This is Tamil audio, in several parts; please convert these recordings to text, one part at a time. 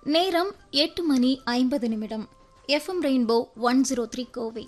நேரம் எட்டு மணி ஐம்பது நிமிடம் FM rainbow one zero three Kovai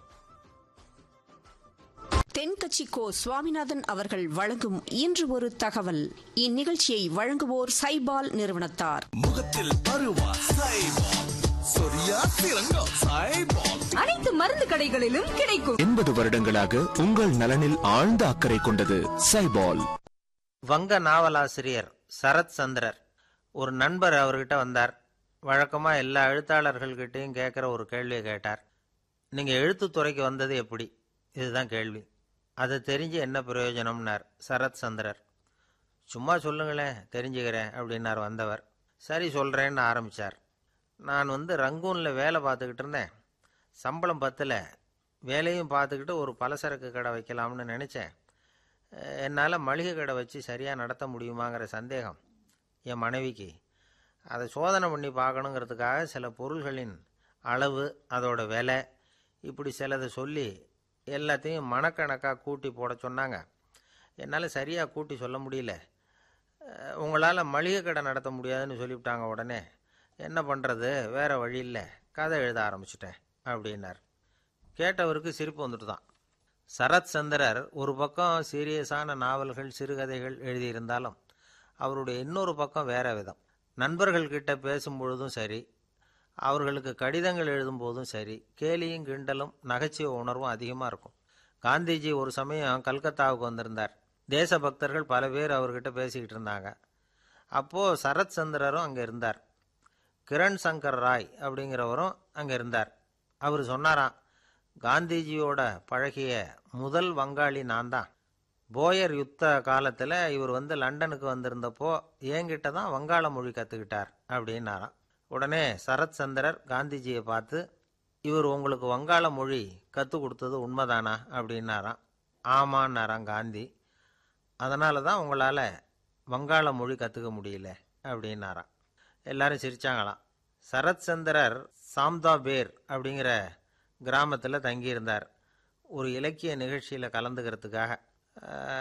தென்கட்சி கோ சுவாமிநாதன் அவர்கள் வழங்கும் இன்று ஒரு தகவல் இந்நிகழ்ச்சியை வழங்குவோர் சைபால் நிறுவனத்தார் முகத்தில் பருவா சைபால் சொரியா சிறங்கோ சைபால் அனைத்து மருந்து கடைகளிலும் கிடைக்கும் எண்பது வருடங்களாக உங்கள் நலனில் ஆழ்ந்த அக்கறை கொண்டது சைபால் வங்க நாவலாசிரியர் சரத் சந்திரர் ஒரு நண்பர் அவர்கிட்ட வந்தார் வழக்கமாக எல்லா எழுத்தாளர்கள்கிட்டையும் கேட்குற ஒரு கேள்வியை கேட்டார் நீங்கள் எழுத்துத்துறைக்கு வந்தது எப்படி இதுதான் கேள்வி அதை தெரிஞ்சு என்ன பிரயோஜனம்னார் சரத் சந்திரர் சும்மா சொல்லுங்களேன் தெரிஞ்சுக்கிறேன் அப்படின்னார் வந்தவர் சரி சொல்கிறேன்னு ஆரம்பித்தார் நான் வந்து ரங்கூனில் வேலை பார்த்துக்கிட்டு இருந்தேன் சம்பளம் பத்தில் வேலையும் பார்த்துக்கிட்டு ஒரு பலசரக்கு கடை வைக்கலாம்னு நினச்சேன் என்னால் மளிகை கடை வச்சு சரியாக நடத்த முடியுமாங்கிற சந்தேகம் என் மனைவிக்கு அதை சோதனை பண்ணி பார்க்கணுங்கிறதுக்காக சில பொருள்களின் அளவு அதோட விலை இப்படி சிலதை சொல்லி எல்லாத்தையும் மனக்கணக்காக கூட்டி போட சொன்னாங்க என்னால் சரியாக கூட்டி சொல்ல முடியல உங்களால் மளிகை கடை நடத்த முடியாதுன்னு சொல்லிவிட்டாங்க உடனே என்ன பண்ணுறது வேறு வழி இல்லை கதை எழுத ஆரம்பிச்சிட்டேன் அப்படின்னார் கேட்டவருக்கு சிரிப்பு வந்துட்டு தான் சரத் சந்திரர் ஒரு பக்கம் சீரியஸான நாவல்கள் சிறுகதைகள் எழுதியிருந்தாலும் அவருடைய இன்னொரு பக்கம் வேற விதம் நண்பர்கள்கிட்ட பேசும்பொழுதும் சரி அவர்களுக்கு கடிதங்கள் எழுதும்போதும் சரி கேலியும் கிண்டலும் நகைச்சுவை உணர்வும் அதிகமாக இருக்கும் காந்திஜி ஒரு சமயம் கல்கத்தாவுக்கு வந்திருந்தார் தேசபக்தர்கள் பல பேர் அவர்கிட்ட பேசிக்கிட்டு இருந்தாங்க அப்போது சரத் சந்திரரும் அங்கே இருந்தார் கிரண் சங்கர் ராய் அப்படிங்கிறவரும் அங்கே இருந்தார் அவர் சொன்னாராம் காந்திஜியோட பழகிய முதல் வங்காளி நான் தான் போயர் யுத்த காலத்தில் இவர் வந்து லண்டனுக்கு வந்திருந்தப்போ என்கிட்ட தான் வங்காள மொழி கற்றுக்கிட்டார் அப்படின்னாராம் உடனே சரத் சந்திரர் காந்திஜியை பார்த்து இவர் உங்களுக்கு வங்காள மொழி கற்றுக் கொடுத்தது உண்மைதானா அப்படின்னாராம் ஆமான்னாராம் காந்தி அதனால தான் உங்களால் வங்காள மொழி கற்றுக்க முடியல அப்படின்னாராம் எல்லாரும் சிரிச்சாங்களாம் சரத் சந்திரர் சாம்தா பேர் அப்படிங்கிற கிராமத்தில் தங்கியிருந்தார் ஒரு இலக்கிய நிகழ்ச்சியில் கலந்துக்கிறதுக்காக